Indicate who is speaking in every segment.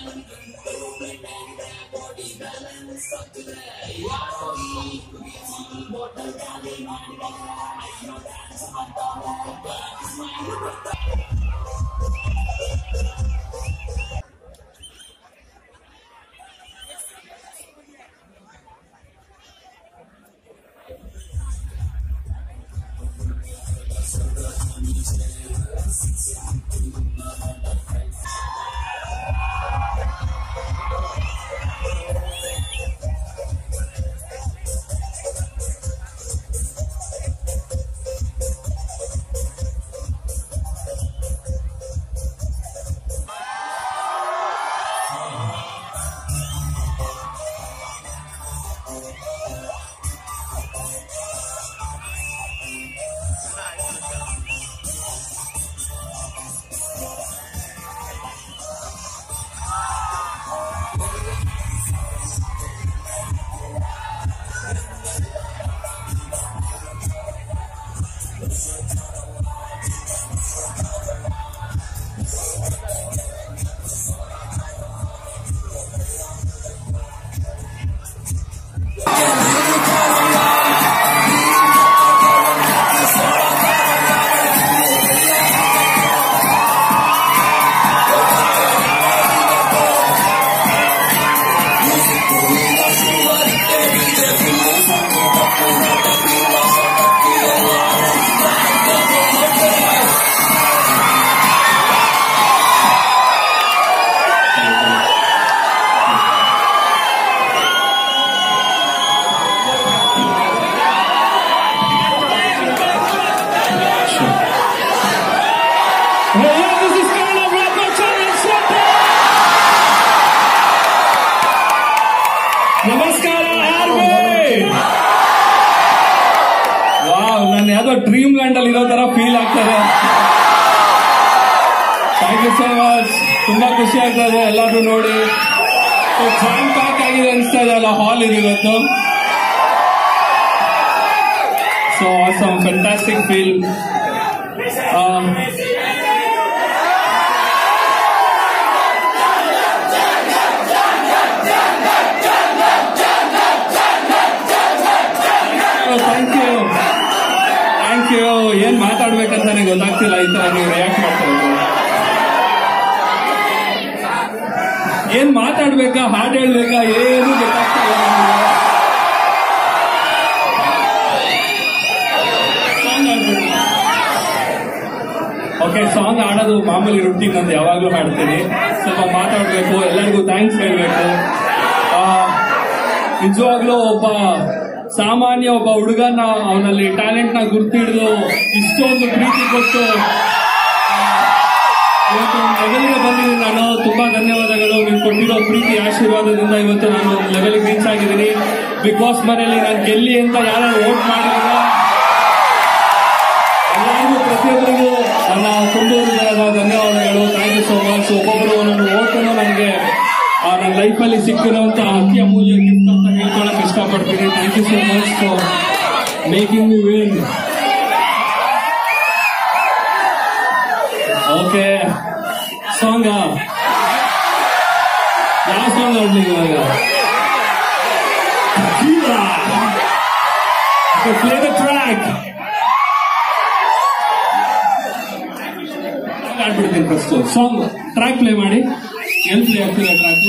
Speaker 1: Hey, this is Carlo Bracocciani Sotto! ನಮಸ್ಕಾರ army wow ನನ್ನ ಯಾವ್ದೋ ಡ್ರೀಮ್ ಲ್ಯಾಂಡ್ ಅಲ್ಲಿ ಇರೋ ತರ ಫೀಲ್ ಆಗ್ತದೆ ಥ್ಯಾಂಕ್ ಯು ಸೋ ಮಚ್ ತುಂಬಾ ಖುಷಿ ಆಗ್ತದೆ ಎಲ್ಲಾದ್ರೂ ನೋಡಿ ಜಾಮ್ ಪ್ಯಾಕ್ ಆಗಿದೆ ಅನಿಸ್ತಾ ಇದೆ ಅಲ್ಲ ಹಾಲ್ ಇದೆ ಇವತ್ತು so awesome fantastic feel thank you thank you ಏನ್ ಮಾತಾಡ್ಬೇಕಂತಾನೆ ಗೊತ್ತಾಗ್ತಿಲ್ಲ ಈ ತರ ನೀವು ರಿಯಾಕ್ಟ್ ಮಾಡ್ತಾ ಇದ್ದೀರಿ ಏನ್ ಮಾತಾಡ್ಬೇಕಾ ಹಾಡ್ ಹೇಳ್ಬೇಕಾ ಏನು ಗೊತ್ತಾಗ್ತಿಲ್ಲ ಓಕೆ ಸಾಂಗ್ ಆಡೋದು ಮಾಮೂಲಿ ರುಟೀನ್ ಅಂತ ಯಾವಾಗ್ಲೂ ಹಾಡ್ತೀನಿ ಸ್ವಲ್ಪ ಮಾತಾಡ್ಬೇಕು ಎಲ್ಲರಿಗೂ ಥ್ಯಾಂಕ್ಸ್ ಹೇಳ್ಬೇಕು ಆ, ನಿಜವಾಗ್ಲೂ ಒಬ್ಬ ಸಾಮಾನ್ಯ ಒಬ್ಬ ಹುಡುಗನ ಅವನಲ್ಲಿ ಟ್ಯಾಲೆಂಟ್ ನ ಗುರ್ತಿಡಿದು ಇಷ್ಟೊಂದು ಪ್ರೀತಿ ಕೊಟ್ಟು ಇವತ್ತು ಒಂದು ಲೆವೆಲ್ಗೆ ಬಂದಿದ್ದೀನಿ ನಾನು ತುಂಬಾ ಧನ್ಯವಾದಗಳು ನೀವು ಕೊಟ್ಟಿರೋ ಪ್ರೀತಿ ಆಶೀರ್ವಾದದಿಂದ ಇವತ್ತು ನಾನು ಲೆವೆಲ್ಗೆ ರೀಚ್ ಆಗಿದ್ದೀನಿ ಬಿಗ್ ಬಾಸ್ ಮನೆಯಲ್ಲಿ ನಾನು ಗೆಲ್ಲಿ ಅಂತ ಯಾರು ವೋಟ್ ಮಾಡಿಲ್ಲ ಎಲ್ಲರಿಗೂ ಪ್ರತಿಯೊಬ್ಬರಿಗೂ ನನ್ನ ತುಂಬ ಹೃದಯದ ಧನ್ಯವಾದಗಳು ಥ್ಯಾಂಕ್ ಯು ಸೋ ಮಚ್ ಒಬ್ಬೊಬ್ಬರು ನನ್ನ ಓಟನ್ನು ನನಗೆ ಆ, ನನ್ನ ಲೈಫಲ್ಲಿ ಸಿಕ್ಕಿರುವಂತ ಅತಿ ಅಮೂಲ್ಯ ಗಿಫ್ಟ್ ಅಂತ ಹೇಳ್ಕೊಳಕ್ ಇಷ್ಟಪಡ್ತೀನಿ thank you so much for making me win okay song ಯಾವ ಸಾಂಗ್ ಆಡ್ಲಿ ಇವಾಗ ಪ್ಲೇ ದ ಟ್ರ್ಯಾಕ್ ಆಡ್ಬಿಡ್ತೀನಿ ಫಸ್ಟ್ ಸಾಂಗ್ ಟ್ರ್ಯಾಕ್ ಪ್ಲೇ ಮಾಡಿ ಎಲ್ಲಿ ಪ್ಲೇ ಆಗ್ತಿದೆ ಟ್ರ್ಯಾಕ್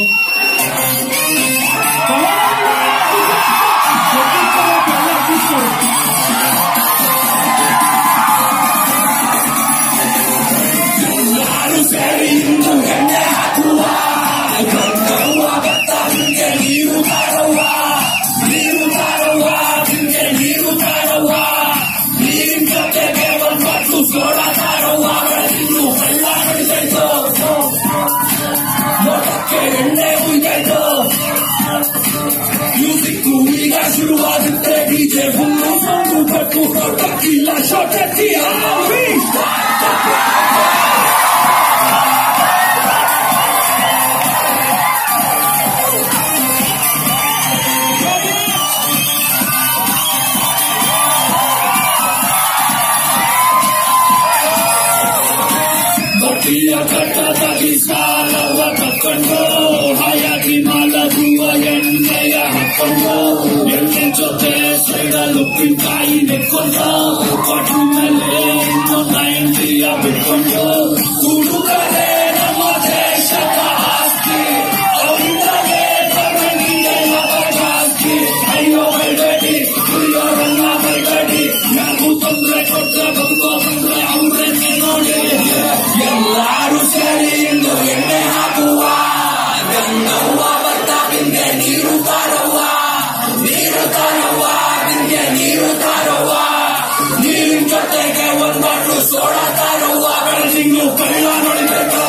Speaker 2: ಸಾಲವ ತಕ್ಕೊಂಡು ಹಾಯಾಗಿ ಮಲಗುವ ಎಣ್ಣೆಯ ಹಾಕೊಂಡು ಎಣ್ಣೆ ಜೊತೆ ಸೈಡಲ್ಲಿ ಉಪ್ಪಿನಕಾಯಿ ನೆಕ್ಕೊಂಡು ಕೊಟ್ಟು ಮೇಲೆ ಇನ್ನೊಂದು ನೈಂಟಿಯ ಬಿಟ್ಕೊಂಡು ಹುಡುಗರೇ ನಮ್ಮ ದೇಶದ ಆಸ್ತಿ ಅವರಿಂದಲೇ ಬರವಣಿಗೆ ಜಾಸ್ತಿ ಅಯ್ಯೋ ಬೈಬೇಡಿ ಕುಡಿಯೋರನ್ನ ಬೈಬೇಡಿ ಯಾರು ತೊಂದ್ರೆ ಕೊಟ್ರೆ ಬದುಕೋ ಬಂದ್ರೆ ಅವ್ರನ್ನೇ ನೋಡಿ ಎಲ್ಲಾರು ಸೇರಿ ಎಂದು ಎಣ್ಣೆ ಹಾಕುವ ಗಂಗವ್ವ ಭತ್ತ ಬಿಂದೆ ನೀರು ತಾರವ್ವ ನೀರು ತಾರವ್ವ ಬಿಂದೆ ನೀರು ತಾರವ್ವ ನೀರಿನ ಜೊತೆಗೆ ಒಂದ್ ಬಾಟ್ಲು ಸೋಡ ತಾರವ್ವ ಬೆಳದಿಂಗ್ಳು ಕೈಲ ನೋಡಿಬೇಕು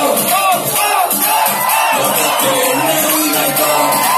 Speaker 2: ಎಣ್ಣೆ ಉಯ್ದಾಯ್ತು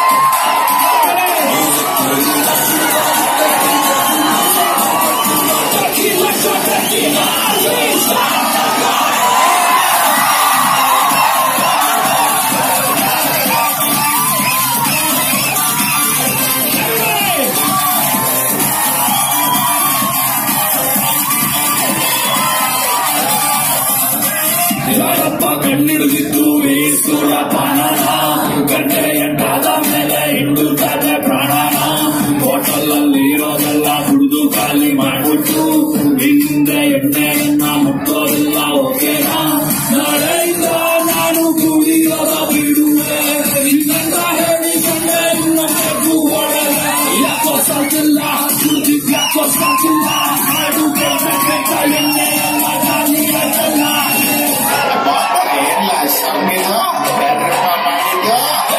Speaker 2: ಯಾರಪ್ಪ ಕಣ್ಣಿಡಿದಿದ್ದು ಈ ಸೂರ್ಯಪಾನನ ಗಂಟೆ ಎಂಟಾದ ಮೇಲೆ ಇಂದು ಕತೆ ಪ್ರಾಣನ ಹೋಟೆಲಲ್ಲಿ ಇರೋದೆಲ್ಲ ಕುಡಿದು ಖಾಲಿ ಮಾಡ್ಬಿಟ್ಟು ಹಿಂದೆ ಎಣ್ಣೆಯನ್ನ ಮುಟ್ಟೋದಿಲ್ಲ ಓಕೆನಾ ನಾಳೆಯಿಂದ ನಾನು ಕುಡಿಯೋದ ಬಿಡುವೆ ಇನ್ನಂತ ಹೇಳಿಕೊಂಡೆ ಇನ್ನೊಬ್ಬರು ಒಳಗೆ ಯಾಕೋ ಸಾಕಿಲ್ಲ ಕುಡಿದಿದ್ ಯಾಕೋ ಸಾಕಿಲ್ಲ ಹಾಡು ಕೇಳ್ಬೇಕ ಎಣ್ಣೆ ಎಲ್ಲ ಖಾಲಿ ಆಗಲ್ಲ
Speaker 3: ಏನಿಲ್ಲ ಸಂಗೀತ ಬೇಡ್ರಪ್ಪ ಮಾಡಿದ್ದು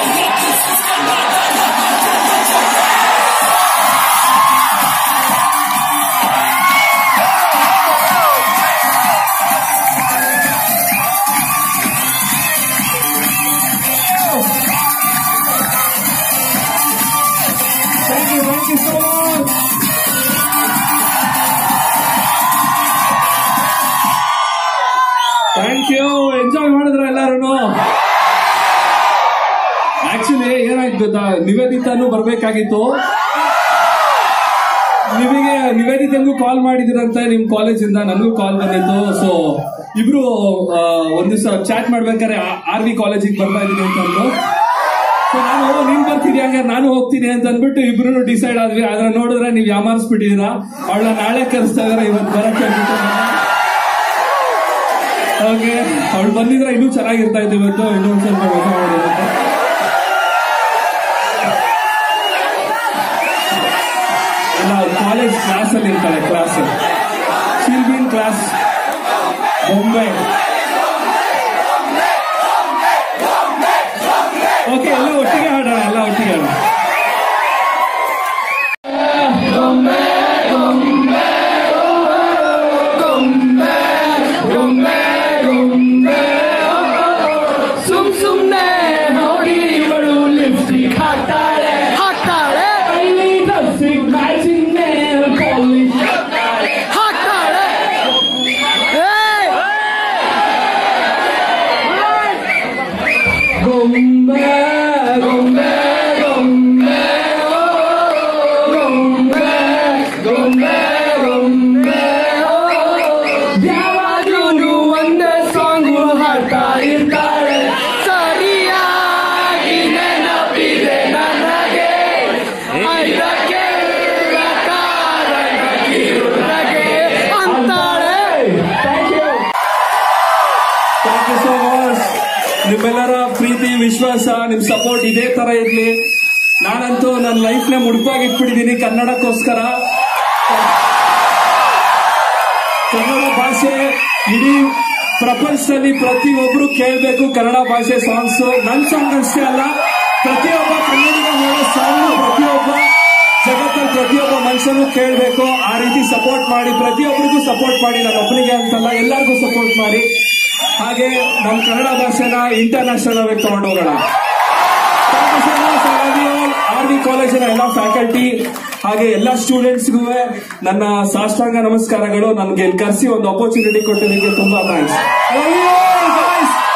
Speaker 1: Thank you, thank you so much. Thank you enjoy ಮಾಡಿದ್ರ ಎಲ್ಲಾರು ಆಕ್ಚುಲಿ ಏನಾಯ್ತು ಗೊತ್ತಾ ನಿವೇದಿತಾನು ಬರ್ಬೇಕಾಗಿತ್ತು ನಿಮಗೆ ನಿವೇದಿತಂಗೂ ಕಾಲ್ ಮಾಡಿದ್ರಂತೆ ನಿಮ್ ಕಾಲೇಜಿಂದ ನನಗೂ ಕಾಲ್ ಬಂದಿತ್ತು ಸೊ ಇಬ್ರು ಆ, ಒಂದ್ ದಿವಸ ಚಾಟ್ ಮಾಡ್ಬೇಕಾದ್ರೆ ಆರ್ ವಿ ಕಾಲೇಜಿಗೆ ಬರ್ತಾ ಇದೀನಿ ಅಂತ ಅಂದ್ರು ಸೊ ನಾನು ನೀನ್ ಬರ್ತಿದ್ಯಾ ಹಂಗಾರೆ ನಾನು ಹೋಗ್ತೀನಿ ಅಂತ ಅಂದ್ಬಿಟ್ಟು ಇಬ್ರು ಡಿಸೈಡ್ ಆದ್ವಿ ಆದ್ರೆ ನೋಡಿದ್ರೆ ನೀವ್ ಯಾಮಾರಿಸ್ಬಿಟ್ಟಿದೀರಾ ಅವಳ ನಾಳೆ ಕರೆಸ್ತಾ ಇದಾರೆ ಇವತ್ತು ಬರಕ್ಕೆ ಅಂದ್ಬಿಟ್ಟು ಓಕೆ ಅವಳು ಬಂದಿದ್ರೆ ಇನ್ನೂ ಚೆನ್ನಾಗಿರ್ತಾ ಇತ್ತು ಇವತ್ತು ಇನ್ನೊಂದ್ ಸ್ವಲ್ಪ ಊಟ ಮಾಡಿರುತ್ತೆ ಇಲ್ಲ ಅವ್ರು ಕಾಲೇಜ್ ಕ್ಲಾಸ್ ಅಲ್ಲಿ ಇರ್ತಾಳೆ ಕ್ಲಾಸ್ ಶಿಲ್ಬಿನ್ ಕ್ಲಾಸ್ ಬೊಂಬೆ ಓಕೆ ಎಲ್ಲ ಒಟ್ಟಿಗೆ ಹಾಡೋಣ ಎಲ್ಲ ಒಟ್ಟಿಗೆ ಹಾಡೋಣ
Speaker 2: ಸುಮ್ ಸುಮ್ನೆ ನೋಡಿ ಇವಳು ಲಿಪ್ಸ್ಟಿಕ್ ಹಾಕ್ತಾಳೆ ಹಾಕ್ತಾಳೆ ಅಲ್ಲಿ ಲಿಪ್ಸ್ಟಿಕ್ ಮ್ಯಾಚಿಂಗ್ ನೇಲ್ ಪಾಲಿಶ್ ಹಾಕ್ತಾಳೆ ಗೊಂಬೆ ಗೊಂಬೆ ಗೊಂಬೆ ಓ, ಗೊಂಬೆ ಗೊಂಬೆ ಗೊಂಬೆ ಓ. ಯಾವಾಗ್ಲೂ ಒಂದೇ ಸಾಂಗು ಹಾಡ್ತಾ ಇರ್ತಾಳೆ ಸರಿಯಾಗಿ ನೆನಪಿದೆ ನನಗೆ ಇದಕ್ಕೆಲ್ಲ ಕಾರಣ ಕಿರುನಗೆ ಅಂತಾಳೆ thank you
Speaker 1: thank you so much ನಿಮ್ಮೆಲ್ಲರ ಪ್ರೀತಿ ವಿಶ್ವಾಸ ನಿಮ್ ಸಪೋರ್ಟ್ ಇದೇ ತರ ಇರ್ಲಿ ನಾನಂತೂ ನನ್ನ ಲೈಫ್ ನ ಮುಡುಪಾಗಿ ಇಟ್ಬಿಟ್ಟಿದ್ದೀನಿ ಕನ್ನಡಕ್ಕೋಸ್ಕರ ಕನ್ನಡ ಭಾಷೆ ಇಡೀ ಪ್ರಪಂಚದಲ್ಲಿ ಪ್ರತಿಯೊಬ್ರು ಕೇಳಬೇಕು ಕನ್ನಡ ಭಾಷೆ ಸಾಂಗ್ಸ್ ನನ್ ಸಾಂಗ್ ಅಷ್ಟೇ ಅಲ್ಲ ಪ್ರತಿಯೊಬ್ಬ ಕನ್ನಡಿಗ ಮಾಡೋ ಸಾಂಗ್ ಪ್ರತಿಯೊಬ್ಬ ಜಗತ್ತಲ್ಲಿ ಪ್ರತಿಯೊಬ್ಬ ಮನುಷ್ಯನು ಕೇಳಬೇಕು ಆ ರೀತಿ ಸಪೋರ್ಟ್ ಮಾಡಿ ಪ್ರತಿಯೊಬ್ಬರಿಗೂ ಸಪೋರ್ಟ್ ಮಾಡಿ ನನ್ನ ಒಬ್ಬನಿಗೆ ಅಂತಲ್ಲ ಎಲ್ಲರಿಗೂ ಸಪೋರ್ಟ್ ಮಾಡಿ ಹಾಗೆ ನಮ್ಮ ಕನ್ನಡ ಭಾಷೆನ ಇಂಟರ್ನ್ಯಾಷನಲ್ ಆಗಿ ತಗೊಂಡು ಹೋಗೋಣ ಆರ್ ವಿ ಕಾಲೇಜಿನ ಎಲ್ಲ ಫ್ಯಾಕಲ್ಟಿ ಹಾಗೆ ಎಲ್ಲ ಸ್ಟೂಡೆಂಟ್ಸ್ಗೂ ನನ್ನ ಸಾಷ್ಟಾಂಗ ನಮಸ್ಕಾರಗಳು ನನ್ಗೆ ಇಲ್ಲಿ ಕರೆಸಿ ಒಂದು ಅಪರ್ಚುನಿಟಿ ಕೊಟ್ಟಿದ್ದಕ್ಕೆ ತುಂಬಾ ಥ್ಯಾಂಕ್ಸ್